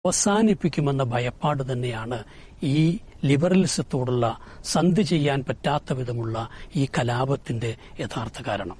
അവസാനിപ്പിക്കുമെന്ന ഭയപ്പാട് തന്നെയാണ് ഈ ലിബറലിസത്തോടുള്ള സന്ധി ചെയ്യാൻ പറ്റാത്ത വിധമുള്ള ഈ കലാപത്തിന്റെ യഥാർത്ഥ കാരണം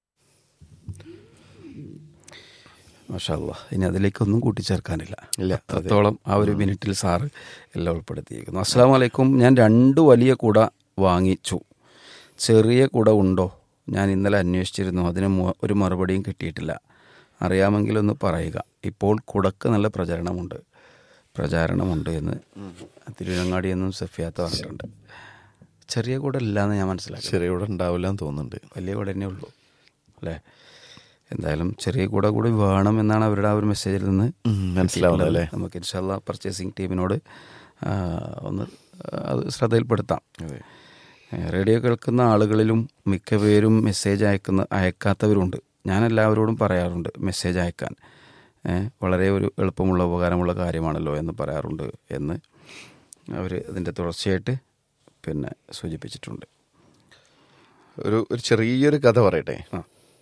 മാഷാല്ല ഇനി അതിലേക്കൊന്നും കൂട്ടിച്ചേർക്കാനില്ല ഇല്ല, അതെ. അത്രത്തോളം ആ ഒരു മിനിറ്റിൽ സാറ് എല്ലാം ഉൾപ്പെടുത്തിയിരിക്കുന്നു അസ്സാം വലൈക്കും ഞാൻ രണ്ട് വലിയ കുട വാങ്ങിച്ചു ചെറിയ കുട ഉണ്ടോ ഞാൻ ഇന്നലെ അന്വേഷിച്ചിരുന്നു അതിന് മു- ഒരു മറുപടിയും കിട്ടിയിട്ടില്ല അറിയാമെങ്കിലൊന്ന് പറയുക ഇപ്പോൾ കുടക്ക് നല്ല പ്രചരണമുണ്ട് പ്രചാരണമുണ്ട് എന്ന് തിരുവനങ്ങാടി എന്നും സഫിയാത്ത പറഞ്ഞിട്ടുണ്ട് ചെറിയ കുട ഇല്ലാന്ന് ഞാൻ മനസ്സിലാക്കി ചെറിയ കൂടെ ഉണ്ടാവില്ല എന്ന് തോന്നുന്നുണ്ട് വലിയ കൂടെ തന്നെ ഉള്ളൂ അല്ലേ എന്തായാലും ചെറിയ കൂടെ കൂടി വേണം എന്നാണ് അവരുടെ ആ ഒരു മെസ്സേജിൽ നിന്ന് ഉം, മനസ്സിലാവുന്നത് അല്ലേ? നമുക്ക് ഇൻഷാല്ല പർച്ചേസിങ് ടീമിനോട് ആ, ഒന്ന് അത് ശ്രദ്ധയിൽപ്പെടുത്താം അതെ ഏ, റേഡിയോ കേൾക്കുന്ന ആളുകളിലും മിക്ക പേരും മെസ്സേജ് അയക്കുന്ന അയക്കാത്തവരുണ്ട് ഞാൻ എല്ലാവരോടും പറയാറുണ്ട് മെസ്സേജ് അയക്കാൻ ഏ, വളരെ ഒരു എളുപ്പമുള്ള ഉപകാരമുള്ള കാര്യമാണല്ലോ എന്ന് പറയാറുണ്ട് എന്ന് അവർ ഇതിൻ്റെ തുടർച്ചയായിട്ട് പിന്നെ സൂചിപ്പിച്ചിട്ടുണ്ട് ഒരു ഒരു ചെറിയൊരു കഥ പറയട്ടെ ആ.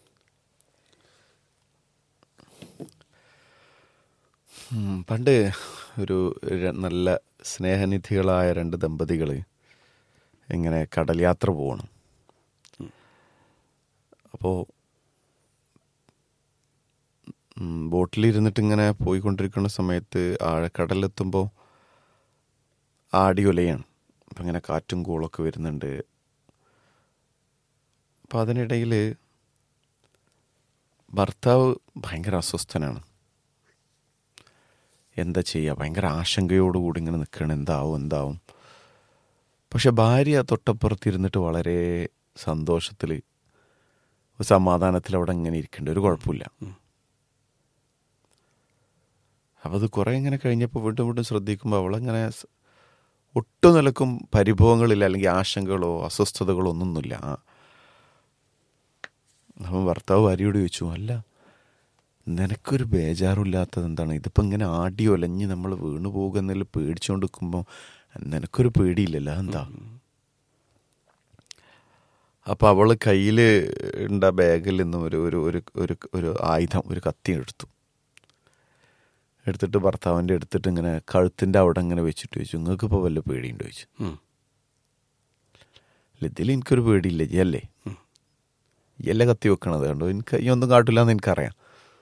ഉം, പണ്ട് ഒരു ര- നല്ല സ്നേഹനിധികളായ രണ്ട് ദമ്പതികൾ ഇങ്ങനെ കടൽ യാത്ര പോകണം അപ്പോൾ ബോട്ടിലിരുന്നിട്ട് ഇങ്ങനെ പോയിക്കൊണ്ടിരിക്കുന്ന സമയത്ത് ആഴക്കടലെത്തുമ്പോൾ ആടി ഒലയാണ് അപ്പം ഇങ്ങനെ കാറ്റും കൂളൊക്കെ വരുന്നുണ്ട് അപ്പം അതിനിടയിൽ ഭർത്താവ് ഭയങ്കര അസ്വസ്ഥനാണ് എന്താ ചെയ്യുക ഭയങ്കര ആശങ്കയോടുകൂടി ഇങ്ങനെ നിൽക്കണം എന്താവും എന്താവും പക്ഷെ ഭാര്യ തൊട്ടപ്പുറത്തിരുന്നിട്ട് വളരെ സന്തോഷത്തിൽ സമാധാനത്തിൽ അവിടെ ഇങ്ങനെ ഇരിക്കേണ്ട ഒരു കുഴപ്പമില്ല അപ്പം അത് കുറേ ഇങ്ങനെ കഴിഞ്ഞപ്പോൾ വീണ്ടും വീണ്ടും ശ്രദ്ധിക്കുമ്പോൾ അവളങ്ങനെ സ് ഒട്ടും നിലക്കും പരിഭവങ്ങളില്ല അല്ലെങ്കിൽ ആശങ്കകളോ അസ്വസ്ഥതകളോ ഒന്നൊന്നുമില്ല ആ അപ്പം ഭർത്താവ് ഭാര്യയോട് ചോദിച്ചു അല്ല നിനക്കൊരു ബേജാറില്ലാത്തത് എന്താണ് ഇതിപ്പോൾ ഇങ്ങനെ ആടി ഒലഞ്ഞ് നമ്മൾ വീണു പോകുക എന്നതിൽ പേടിച്ചുകൊണ്ട് നിൽക്കുമ്പോൾ നിനക്കൊരു പേടിയില്ലല്ലോ എന്താ അപ്പോൾ അവൾ കയ്യിൽ ഉണ്ട ബാഗിൽ നിന്നും ഒരു ഒരു ഒരു ഒരു ഒരു ആയുധം ഒരു കത്തി എടുത്തു എടുത്തിട്ട് ഭർത്താവിൻ്റെ എടുത്തിട്ട് ഇങ്ങനെ കഴുത്തിൻ്റെ അവിടെ ഇങ്ങനെ വെച്ചിട്ട് ചോദിച്ചു നിങ്ങൾക്ക് ഇപ്പോൾ വല്ല പേടിയുണ്ടോ ചോദിച്ചു ഉം. "ഇല്ല, ഇതിൽ എനിക്കൊരു പേടിയില്ല ജി അല്ലേ എല്ലാം കത്തി വെക്കണത് കണ്ടോ എനിക്ക് ഈ ഒന്നും കാട്ടില്ല എന്ന് എനിക്കറിയാം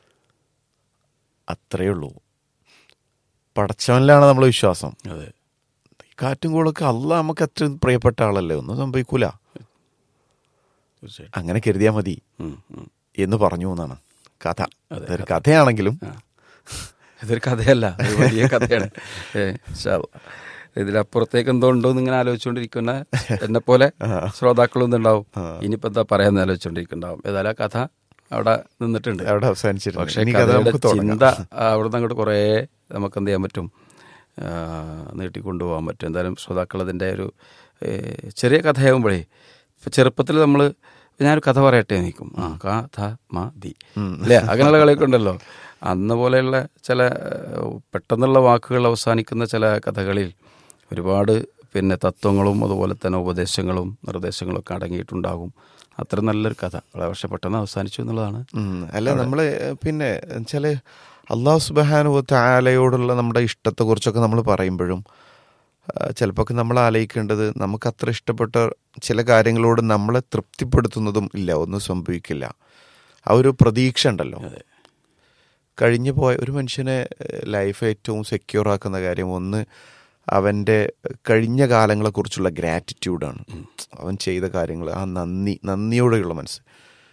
അത്രയേ ഉള്ളൂ പടച്ചവനിലാണ് നമ്മളെ വിശ്വാസം അതെ ഈ കാറ്റും കൂടൊക്കെ അല്ല നമുക്ക് അത്ര പ്രിയപ്പെട്ട ആളല്ലേ ഒന്നും സംഭവിക്കൂല തീർച്ചയായിട്ടും അങ്ങനെ കരുതിയാൽ മതി ഉം, ഉം. എന്ന് പറഞ്ഞു എന്നാണ് കഥ അതെ, അതൊരു കഥയാണെങ്കിലും ആ. ഇതൊരു കഥയല്ല ഒരു വലിയ കഥയാണ് ഏ, ഇൻഷാ അല്ലാ. ഇതിലപ്പുറത്തേക്ക് എന്തോ ഉണ്ടോ എന്ന് ഇങ്ങനെ ആലോചിച്ചുകൊണ്ടിരിക്കുന്ന എന്നെ പോലെ ശ്രോതാക്കളൊന്നും ഉണ്ടാവും ഇനിയിപ്പോ എന്താ പറയാന്ന് ആലോചിച്ചുകൊണ്ടിരിക്കുന്നുണ്ടാവും ഏതായാലും ആ കഥ അവിടെ നിന്നിട്ടുണ്ട് അവിടെ അവസാനിച്ചിരുന്നു പക്ഷേ ഇനി കഥ കഥയുടെ നമുക്ക് തുടങ്ങാം. ചിന്ത അവിടെ നിന്ന് അങ്ങോട്ട് കുറേ നമുക്ക് എന്ത് ചെയ്യാൻ പറ്റും ആ, നീട്ടിക്കൊണ്ടുപോകാൻ പറ്റും എന്തായാലും ശ്രോതാക്കൾ അതിൻ്റെ ഒരു ഏ, ചെറിയ കഥയാകുമ്പോഴേ ഇപ്പം ചെറുപ്പത്തിൽ നമ്മൾ ഞാനൊരു കഥ പറയട്ടെ നിൽക്കും ആ കഥ മതി അല്ലേ അങ്ങനെയുള്ള കളിയൊക്കെ ഉണ്ടല്ലോ അന്ന് പോലെയുള്ള ചില ഏ, പെട്ടെന്നുള്ള വാക്കുകൾ അവസാനിക്കുന്ന ചില കഥകളിൽ ഒരുപാട് പിന്നെ തത്വങ്ങളും അതുപോലെ തന്നെ ഉപദേശങ്ങളും നിർദ്ദേശങ്ങളും ഒക്കെ അടങ്ങിയിട്ടുണ്ടാകും അത്ര നല്ലൊരു കഥ വളരെ പക്ഷെ പെട്ടെന്ന് അവസാനിച്ചു എന്നുള്ളതാണ് ഉം. അല്ല നമ്മള് പിന്നെ വെച്ചാല് അള്ളാഹു സുബാനുവത്ത് ആലയോടുള്ള നമ്മുടെ ഇഷ്ടത്തെക്കുറിച്ചൊക്കെ നമ്മൾ പറയുമ്പോഴും ചിലപ്പോൾ നമ്മൾ ആലോചിക്കേണ്ടത് നമുക്ക് അത്ര ഇഷ്ടപ്പെട്ട ചില കാര്യങ്ങളോട് നമ്മളെ തൃപ്തിപ്പെടുത്തുന്നതും ഇല്ല ഒന്നും സംഭവിക്കില്ല ആ ഒരു പ്രതീക്ഷ ഉണ്ടല്ലോ കഴിഞ്ഞു പോയ ഒരു മനുഷ്യനെ ലൈഫ് ഏറ്റവും സെക്യൂർ ആക്കുന്ന കാര്യം ഒന്ന് അവൻ്റെ കഴിഞ്ഞ കാലങ്ങളെക്കുറിച്ചുള്ള ഗ്രാറ്റിറ്റ്യൂഡാണ് അവൻ ചെയ്ത കാര്യങ്ങൾ ആ നന്ദി നന്ദിയോടെയുള്ള മനസ്സ്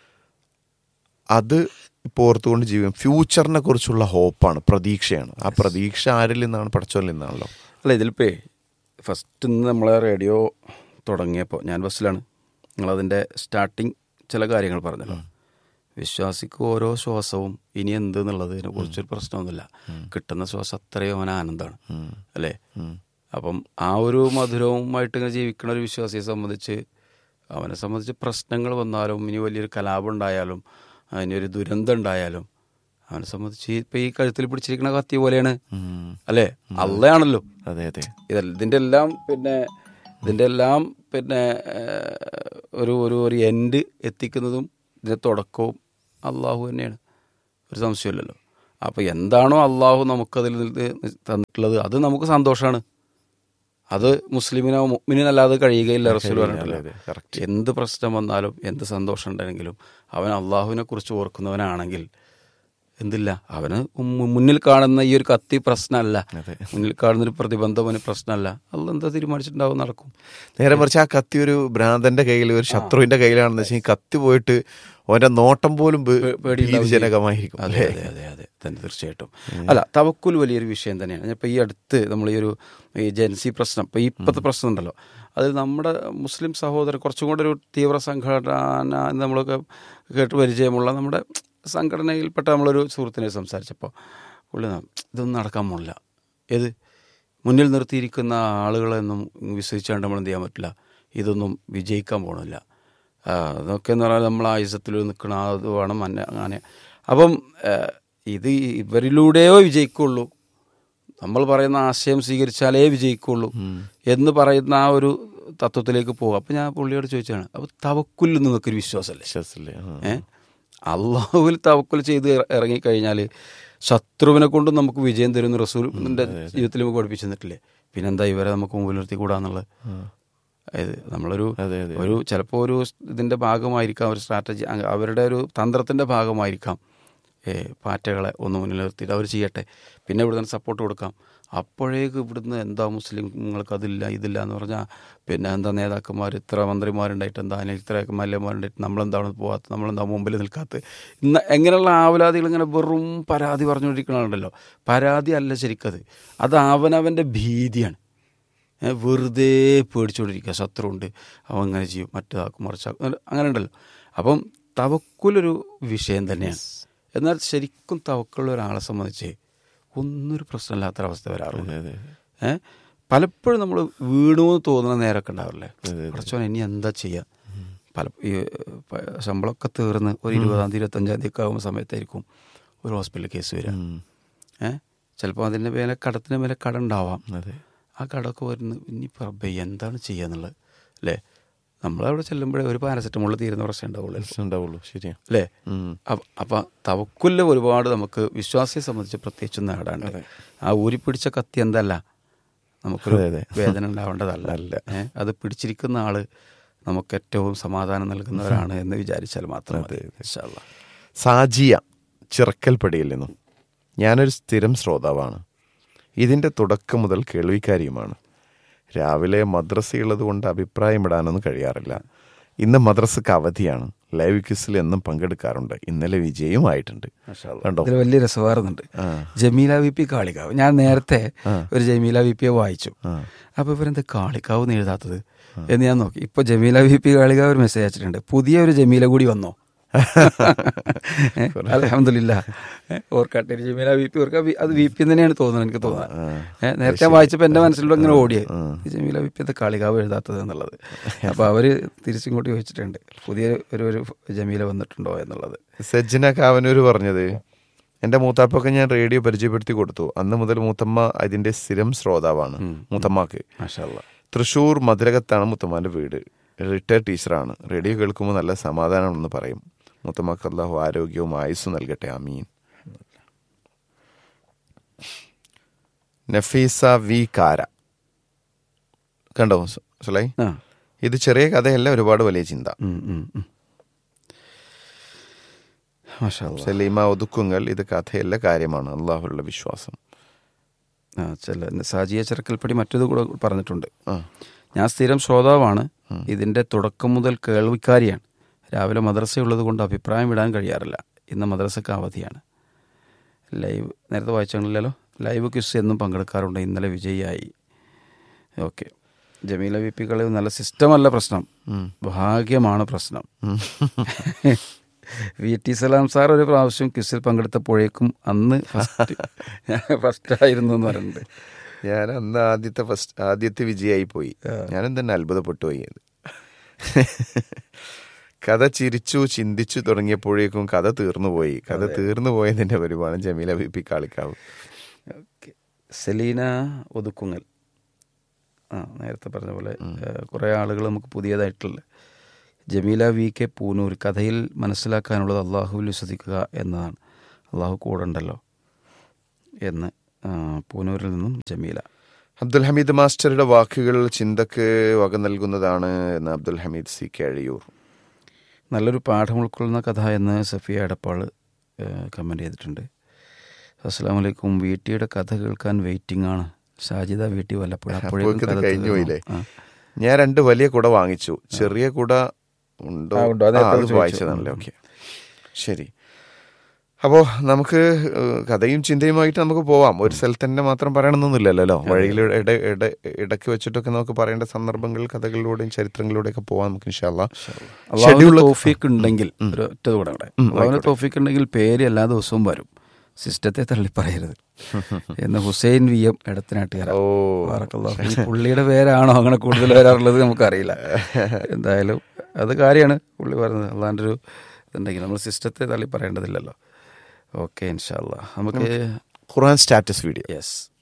അത് ഇപ്പോൾ ഓർത്തുകൊണ്ട് ജീവിക്കും ഫ്യൂച്ചറിനെ കുറിച്ചുള്ള ഹോപ്പാണ് പ്രതീക്ഷയാണ് ആ പ്രതീക്ഷ ആരിൽ നിന്നാണ് പഠിച്ചവരിൽ നിന്നാണല്ലോ അല്ല ഇതിലിപ്പേ ഫസ്റ്റ് ഇന്ന് നമ്മളെ റേഡിയോ തുടങ്ങിയപ്പോൾ ഞാൻ ബസ്സിലാണ് നിങ്ങളതിൻ്റെ സ്റ്റാർട്ടിങ് ചില കാര്യങ്ങൾ പറഞ്ഞല്ലോ വിശ്വാസിക്ക് ഓരോ ശ്വാസവും ഇനി എന്ത് എന്നുള്ളതിനെ കുറിച്ചൊരു പ്രശ്നമൊന്നുമില്ല കിട്ടുന്ന ശ്വാസം അത്രയും അവന് ആനന്ദമാണ് അല്ലേ അപ്പം ആ ഒരു മധുരവുമായിട്ട് ഇങ്ങനെ ജീവിക്കുന്ന ഒരു വിശ്വാസിയെ സംബന്ധിച്ച് അവനെ സംബന്ധിച്ച് പ്രശ്നങ്ങൾ വന്നാലും ഇനി വലിയൊരു കലാപം ഉണ്ടായാലും ഇനി ഒരു ദുരന്തം ഉണ്ടായാലും അവനെ സംബന്ധിച്ച് ഇപ്പം ഈ കഴുത്തിൽ പിടിച്ചിരിക്കുന്ന കത്തി പോലെയാണ് അല്ലേ അള്ളയാണല്ലോ അതെ അതെ ഇതല്ല ഇതിൻ്റെ എല്ലാം പിന്നെ ഇതിൻ്റെ എല്ലാം പിന്നെ ഏഹ്, ഒരു ഒരു ഒരു എൻഡ് എത്തിക്കുന്നതും ഇതിൻ്റെ തുടക്കവും അള്ളാഹു തന്നെയാണ് ഒരു സംശയമില്ലല്ലോ അപ്പോൾ എന്താണോ അള്ളാഹു നമുക്കതിൽ നിന്ന് തന്നിട്ടുള്ളത് അത് നമുക്ക് സന്തോഷമാണ് അത് മുസ്ലിമിനോ മുഅ്മിനല്ലാതെ കഴിയുകയില്ല റസൂൽ പറഞ്ഞിട്ടില്ല അതെ, correct. എന്ത് പ്രശ്നം വന്നാലും എന്ത് സന്തോഷം ഉണ്ടെങ്കിലും അവൻ അള്ളാഹുവിനെ കുറിച്ച് ഓർക്കുന്നവനാണെങ്കിൽ എന്തില്ല അവന് മു- മുന്നിൽ കാണുന്ന ഈ ഒരു കത്തി പ്രശ്നമല്ല അതെ. മുന്നിൽ കാണുന്ന ഒരു പ്രതിബന്ധം അവന് പ്രശ്നമല്ല അള്ള എന്താ തീരുമാനിച്ചിട്ടുണ്ടാവും നടക്കും നേരെ മറിച്ച് ആ കത്തി ഒരു ഭ്രാന്തന്റെ കയ്യിൽ ഒരു ശത്രുവിന്റെ കയ്യിലാണെന്ന് വെച്ചാൽ ഈ കത്തി പോയിട്ട് അവന്റെ നോട്ടം പോലും ബേ- പേടിയുണ്ടാവും. ഭീതിജനകമായിരിക്കും അതെ അതെ അതെ അതെ തന്നെ തീർച്ചയായിട്ടും അല്ല തവക്കുൽ വലിയൊരു വിഷയം തന്നെയാണ് ഇപ്പൊ ഈ അടുത്ത് നമ്മൾ ഈ ഒരു ഈ ജൻസി പ്രശ്നം ഇപ്പൊ ഈ ഇപ്പോഴത്തെ പ്രശ്നം ഉണ്ടല്ലോ അത് നമ്മുടെ മുസ്ലിം സഹോദരർ കുറച്ചും കൂടെ ഒരു തീവ്ര സംഘടന എന്ന് നമ്മളൊക്കെ കേട്ട് പരിചയമുള്ള നമ്മുടെ സംഘടനയിൽപ്പെട്ട നമ്മളൊരു സുഹൃത്തിനെ സംസാരിച്ചപ്പോൾ പുള്ളി ന- ഇതൊന്നും നടക്കാൻ പോണില്ല ഏത് മുന്നിൽ നിർത്തിയിരിക്കുന്ന ആളുകളെയൊന്നും വിശ്വസിച്ചുകൊണ്ട് നമ്മൾ എന്ത് ചെയ്യാൻ പറ്റില്ല ഇതൊന്നും വിജയിക്കാൻ പോകണില്ല ആ, അതൊക്കെ എന്ന് പറഞ്ഞാൽ നമ്മൾ ആയുസത്തിൽ നിൽക്കണം അത് വേണം അന്നെ അങ്ങനെ അപ്പം ആ, ഇത് ഇവരിലൂടെയോ വിജയിക്കുള്ളൂ നമ്മൾ പറയുന്ന ആശയം സ്വീകരിച്ചാലേ വിജയിക്കുള്ളൂ എന്ന് പറയുന്ന ആ ഒരു തത്വത്തിലേക്ക് പോകും അപ്പം ഞാൻ പുള്ളിയോട് ചോദിച്ചാണ് അപ്പോൾ തവക്കുൽ നിങ്ങൾക്കൊരു വിശ്വാസമല്ലേ വിശ്വാസമില്ലേ? ആ. ഏ അള്ളാഹുവിൽ തവക്കുൽ ചെയ്ത് ഇറ- ഇറങ്ങിക്കഴിഞ്ഞാൽ ശത്രുവിനെ കൊണ്ട് നമുക്ക് വിജയം തരുന്ന റസൂലിന്റെ ജീവിതത്തിൽ നമുക്ക് പഠിപ്പിച്ചു തന്നിട്ടില്ലേ പിന്നെന്താ ഇവരെ നമുക്ക് മുമ്പിൽ നിർത്തിക്കൂടാന്നുള്ളത് അതായത് നമ്മളൊരു അതെ, അതെ. ഒരു ചിലപ്പോൾ ഒരു ഇതിന്റെ ഭാഗമായിരിക്കാം ഒരു സ്ട്രാറ്റജി അ- അവരുടെ ഒരു തന്ത്രത്തിന്റെ ഭാഗമായിരിക്കാം ഏ, പാറ്റകളെ ഒന്ന് മുന്നിൽ നിർത്തിയിട്ട് അവർ ചെയ്യട്ടെ പിന്നെ ഇവിടുന്ന് സപ്പോർട്ട് കൊടുക്കാം അപ്പോഴേക്ക് ഇവിടുന്ന് എന്താ മുസ്ലിങ്ങൾക്ക് അതില്ല ഇതില്ല എന്ന് പറഞ്ഞാൽ പിന്നെ എന്താ നേതാക്കന്മാർ ഇത്ര മന്ത്രിമാരുണ്ടായിട്ട് എന്താ അല്ലെങ്കിൽ ഇത്ര മല്യന്മാരുണ്ടായിട്ട് നമ്മളെന്താണ് പോകാത്ത നമ്മളെന്താ മുമ്പിൽ നിൽക്കാത്ത ഇന്ന് എങ്ങനെയുള്ള ആവലാതികൾ ഇങ്ങനെ വെറും പരാതി പറഞ്ഞുകൊണ്ടിരിക്കണുണ്ടല്ലോ പരാതി അല്ല ശരിക്കത് അത് അവനവൻ്റെ ഭീതിയാണ് ഏ, വെറുതെ പേടിച്ചുകൊണ്ടിരിക്കുക ശത്രുണ്ട് അവൻ അങ്ങനെ ചെയ്യും മറ്റേതാക്കും മറിച്ചാക്കും അങ്ങനെ- അങ്ങനെ ഉണ്ടല്ലോ അപ്പം തവക്കുലൊരു വിഷയം തന്നെയാണ് എന്നാൽ ശരിക്കും തവക്കുള്ള ഒരാളെ സംബന്ധിച്ച് ഒന്നൊരു പ്രശ്നമില്ലാത്തൊരവസ്ഥ വരാറുണ്ട് അതെ, അതെ. ഏ പലപ്പോഴും നമ്മൾ വീണു എന്ന് തോന്നുന്ന നേരമൊക്കെ ഉണ്ടാവില്ലേ കുറച്ചോൻ ഇനി എന്താ ചെയ്യുക പല ഈ പ- ശമ്പളമൊക്കെ തീർന്ന് ഒരു ഇരുപതാം തീയതി ഇരുപത്തഞ്ചാം തീയതി ഒക്കെ ആകുന്ന സമയത്തായിരിക്കും ഒരു ഹോസ്പിറ്റൽ കേസ് വരിക ഉം. ഏ ചിലപ്പോൾ അതിൻ്റെ മേലെ കടത്തിന് മേലെ കട ഉണ്ടാവാം അതെ ആ കടമൊക്കെ വരുന്ന ഇനി റബ്ബേ എന്താണ് ചെയ്യാന്നുള്ളത് അല്ലേ നമ്മളവിടെ ചെല്ലുമ്പോഴേ ഒരു പാരസെറ്റമോൾ തീരുന്ന പ്രശ്നം ഉണ്ടാവുള്ളൂ പ്രശ്നം ഉണ്ടാവുള്ളൂ ശരിയാ അല്ലേ ഉം. അപ്പ- അപ്പൊ തവക്കുല്ല് ഒരുപാട് നമുക്ക് വിശ്വാസിയെ സംബന്ധിച്ച് പ്രത്യേകിച്ച് നേടാണ്ട് ആ ഊരി പിടിച്ച കത്തി എന്തല്ല നമുക്കൊരു അതെ, അതെ. വേദന ഉണ്ടാവേണ്ടതല്ല അല്ല. ഏ, അത് പിടിച്ചിരിക്കുന്ന ആള് നമുക്ക് ഏറ്റവും സമാധാനം നൽകുന്നവരാണ് എന്ന് വിചാരിച്ചാൽ മാത്രം മതി ഇൻഷാ അല്ലാ. സാജിയ ചിറക്കൽപ്പടിയിൽ നിന്നും ഞാനൊരു സ്ഥിരം ശ്രോതാവാണ് ഇതിൻ്റെ തുടക്കം മുതൽ കേൾവിക്കാരിയുമാണ് രാവിലെ മദ്രസയുള്ളത് കൊണ്ട് അഭിപ്രായമിടാനൊന്നും കഴിയാറില്ല ഇന്ന് മദ്രസക്ക് അവധിയാണ് ലൈവ് ക്വിസിൽ എന്നും പങ്കെടുക്കാറുണ്ട് ഇന്നലെ വിജയമായിട്ടുണ്ട് കണ്ടോ ഇതിൽ വലിയ രസമാറുന്നുണ്ട് ജമീല വി പി കാളികാവ് ഞാൻ നേരത്തെ ഒരു ജമീല വി പിയെ വായിച്ചു അപ്പൊ ഇവരെന്താ കാളിക്കാവ് എന്ന് എഴുതാത്തത് എന്ന് ഞാൻ നോക്കി ഇപ്പൊ ജമീല വി പി കാളികാവ് ഒരു മെസ്സേജ് അയച്ചിട്ടുണ്ട് പുതിയ ഒരു ജമീല കൂടി വന്നോ അലഹമില്ല ഓർക്കാട്ടെ ജമീല വി പി ഓർക്ക അത് വി പി തന്നെയാണ് തോന്നുന്നത് എനിക്ക് തോന്നുന്നത് ഏ, നേരത്തെ ഞാൻ വായിച്ചപ്പോ എന്റെ മനസ്സിലൂടെ ഇങ്ങനെ ഓടിയത് ഈ ജമീല വി പി എന്താ കാളികാവ് എഴുതാത്തത് എന്നുള്ളത് അപ്പൊ അവര് തിരിച്ചിങ്ങോട്ട് ചോദിച്ചിട്ടുണ്ട് പുതിയ ഒരു ഒരു ജമീല വന്നിട്ടുണ്ടോ എന്നുള്ളത് സജ്ജന കാവനൂർ പറഞ്ഞത് എൻ്റെ മൂത്താപ്പൊക്കെ ഞാൻ റേഡിയോ പരിചയപ്പെടുത്തി കൊടുത്തു അന്ന് മുതൽ മൂത്തമ്മ അതിൻ്റെ സ്ഥിരം ശ്രോതാവാണ് മൂത്തമ്മക്ക് മാഷാ അല്ലാ. തൃശ്ശൂർ മധുരകത്താണ് മുത്തമ്മാൻ്റെ വീട് റിട്ടയർഡ് ടീച്ചറാണ് റേഡിയോ കേൾക്കുമ്പോൾ നല്ല സമാധാനമാണെന്ന് പറയും മുത്തമ്മക്ക് അള്ളാഹു ആരോഗ്യവും ആയുസ്സും നൽകട്ടെ അമീൻ നഫീസ വി കാര കണ്ടോ സ- സുലൈ ആ ഇത് ചെറിയ കഥയല്ല ഒരുപാട് വലിയ ചിന്ത ഉം, ഉം, ഉം. മാഷാ അല്ലാ. സലീമ ഒതുക്കുങ്ങൽ ഇത് കഥയല്ല കാര്യമാണ് അള്ളാഹുള്ള വിശ്വാസം ആ ചില സാജിയ ചെറുക്കൽപ്പടി മറ്റേത് കൂടെ പറഞ്ഞിട്ടുണ്ട് ആ ഞാൻ സ്ഥിരം ശ്രോതാവാണ് ഇതിന്റെ തുടക്കം മുതൽ കേൾവിക്കാരിയാണ് രാവിലെ മദ്രസയുള്ളത് കൊണ്ട് അഭിപ്രായം വിടാൻ കഴിയാറില്ല ഇന്ന് മദ്രസക്ക് അവധിയാണ് ലൈവ് നേരത്തെ വായിച്ചില്ലല്ലോ ലൈവ് ക്വിസ് എന്നും പങ്കെടുക്കാറുണ്ട് ഇന്നലെ വിജയിയായി ഓക്കെ ജമീല വി പി കളി നല്ല സിസ്റ്റമല്ല പ്രശ്നം ഭാഗ്യമാണ് പ്രശ്നം വി ടി സലാം സാർ ഒരു പ്രാവശ്യം ക്വിസിൽ പങ്കെടുത്തപ്പോഴേക്കും അന്ന് ഫസ്റ്റ് ഫസ്റ്റ് ആയിരുന്നു എന്ന് പറയുന്നുണ്ട് ഞാൻ അന്ന് ആദ്യത്തെ ഫസ്റ്റ് ആദ്യത്തെ വിജയായി പോയി ഞാനും തന്നെ അത്ഭുതപ്പെട്ടു പോയി അത് കഥ ചിരിച്ചു ചിന്തിച്ചു തുടങ്ങിയപ്പോഴേക്കും കഥ തീർന്നു പോയി കഥ തീർന്നു പോയതിന്റെ പരിപാടി Jameela B P Kalikavu okay Seleena Othukkungal ആ നേരത്തെ പറഞ്ഞ പോലെ കുറേ ആളുകൾ നമുക്ക് പുതിയതായിട്ടുള്ള ജമീല വി കെ പൂനൂർ കഥയിൽ മനസ്സിലാക്കാനുള്ളത് അള്ളാഹുവിൽ വിശ്വസിക്കുക എന്നതാണ് അള്ളാഹു കൂടെ ഉണ്ടല്ലോ എന്ന് ആ, പൂനൂരിൽ നിന്നും ജമീല അബ്ദുൽ ഹമീദ് മാസ്റ്ററുടെ വാക്കുകൾ ചിന്തക്ക് വക നൽകുന്നതാണ് എന്ന് അബ്ദുൽ ഹമീദ് സി കഴിയൂർ നല്ലൊരു പാഠം ഉൾക്കൊള്ളുന്ന കഥ എന്ന് സഫിയ എടപ്പാൾ കമൻറ്റ് ചെയ്തിട്ടുണ്ട് അസ്സാം വലൈക്കും വീട്ടിയുടെ കഥ കേൾക്കാൻ വെയിറ്റിംഗ് ആണ് ഷാജിദ വീട്ടി വല്ലപ്പോഴും അപ്പോഴേക്കും അപ്പോഴേക്കും ഇത് കഥ കഴിഞ്ഞു തീർന്നു. പോയില്ലേ? ആ. ഞാൻ രണ്ട് വലിയ കുട വാങ്ങിച്ചു ചെറിയ കുട ഉണ്ടോ ആ, ഉണ്ടോ? അത് ആ, നേരത്തെ അത് ചോദിച്ചു. വായിച്ചതാണല്ലേ ഓക്കെ ശരി അപ്പോൾ നമുക്ക് ഏഹ്, കഥയും ചിന്തയുമായിട്ട് നമുക്ക് പോവാം ഒരു സ്ഥലത്ത് തന്നെ മാത്രം പറയണമെന്നൊന്നുമില്ലല്ലോ അല്ലോ വഴിയിൽ ഇട ഇട ഇടയ്ക്ക് വെച്ചിട്ടൊക്കെ നമുക്ക് പറയേണ്ട സന്ദർഭങ്ങൾ കഥകളിലൂടെയും ചരിത്രങ്ങളിലൂടെയൊക്കെ പോവാം നമുക്ക് ഇൻഷാല്ല അള്ളാഹുവിന് തോഫീക്ക് ഉണ്ടെങ്കിൽ ഒരു ഒറ്റ കൂടെ കൂടെ അള്ളാഹുവിന് തോഫീക്ക് ഉണ്ടെങ്കിൽ പേര് എല്ലാ ദിവസവും വരും സിസ്റ്റത്തെ തള്ളി പറയരുത് എന്ന് ഹുസൈൻ വി എം എടത്തനാട്ടുകാര ഓ. ബാറക്കല്ലാഹു. ഈ പുള്ളിയുടെ പേരാണോ അങ്ങനെ കൂടുതൽ വരാറുള്ളത് നമുക്കറിയില്ല എന്തായാലും അത് കാര്യമാണ് പുള്ളി പറഞ്ഞത് അള്ളാൻ്റെ ഒരു ഇതുണ്ടെങ്കിൽ നമ്മൾ സിസ്റ്റത്തെ തള്ളി പറയേണ്ടതില്ലല്ലോ ഓക്കെ ഇൻഷാല്ല നമുക്ക് ഖുർആൻ സ്റ്റാറ്റസ് വീഡിയോ യെസ്